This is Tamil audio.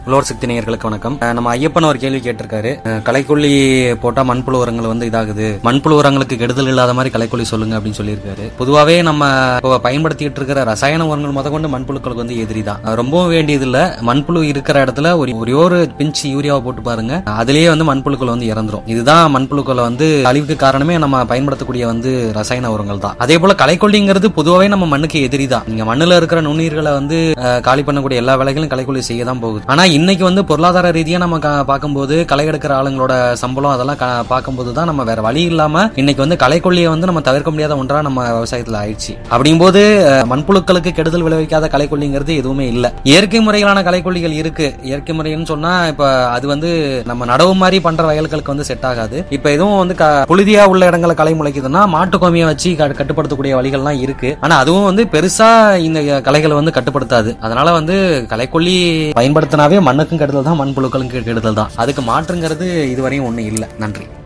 உழவர் சக்தி நேயர்களுக்கு வணக்கம் அஹ் நம்ம ஐயப்பன் ஒரு கேள்வி கேட்டிருக்காரு அஹ் களைக்கொல்லி போட்டா மண்புழு உரங்கள் வந்து இதாகுது மண்புழு உரங்களுக்கு கெடுதல் இல்லாத மாதிரி களைக்கொல்லி சொல்லுங்க அப்படின்னு சொல்லியிருக்காரு பொதுவாகவே நம்ம இப்போ பயன்படுத்திட்டு இருக்கிற ரசாயன உரங்கள் முத கொண்டு மண்புழுக்களுக்கு வந்து எதிரி தான் அஹ் ரொம்பவும் வேண்டியது இல்ல மண்புழு இருக்கிற இடத்துல ஒரு ஒரே ஒரு பிஞ்ச் யூரியாவை போட்டு பாருங்க அதுலயே வந்து மண்புழுக்கள் வந்து இறந்துரும் இதுதான் மண்புழுக்களை வந்து அழிவுக்கு காரணமே நம்ம பயன்படுத்தக்கூடிய வந்து ரசாயன உரங்கள் தான் அதே போல களைக்கொல்லிங்கிறது பொதுவாகவே நம்ம மண்ணுக்கு எதிரி தான் நீங்க மண்ணுல இருக்கிற நுண்ணுயிர்களை வந்து அஹ், காலி பண்ணக்கூடிய எல்லா வேலைகளும் களைக்கொல்லி செய்ய தான் போகுது ஆனா இன்னைக்கு வந்து பொருளாதார ரீதியா நம்ம க- பார்க்கும்போது களை எடுக்கிற ஆளுங்களோட சம்பளம் அதெல்லாம் க- பார்க்கும்போது தான் நம்ம வேற வழி இல்லாம இன்னைக்கு வந்து களைக்கொல்லியை வந்து நம்ம தவிர்க்க முடியாத ஒன்றா நம்ம விவசாயத்துல ஆயிடுச்சு அப்படிங்கும்போது அஹ், மண்புழுக்களுக்கு கெடுதல் விளைவிக்காத களைக்கொல்லிங்கிறது எதுவுமே இல்ல இயற்கை முறையிலான களைக்கொல்லிகள் இருக்கு இயற்கை முறைன்னு சொன்னா இப்ப அது வந்து நம்ம நடவு மாதிரி பண்ற வயல்களுக்கு வந்து செட் ஆகாது இப்ப எதுவும் வந்து க- புழுதியா உள்ள இடங்களை களை முளைக்குதுன்னா மாட்டு கோமியை வச்சு க- கட்டுப்படுத்தக்கூடிய வழிகள்லாம் இருக்கு ஆனா அதுவும் வந்து பெருசா இந்த களைகளை வந்து கட்டுப்படுத்தாது அதனால வந்து களைக்கொல்லி பயன்படுத்தினாவே மண்ணுக்கும் கெடுதல் தான் மண்புழுக்களுக்கும் கெடுதல் தான் அதுக்கு மாற்றுங்கிறது இதுவரையும் ஒண்ணு இல்ல நன்றி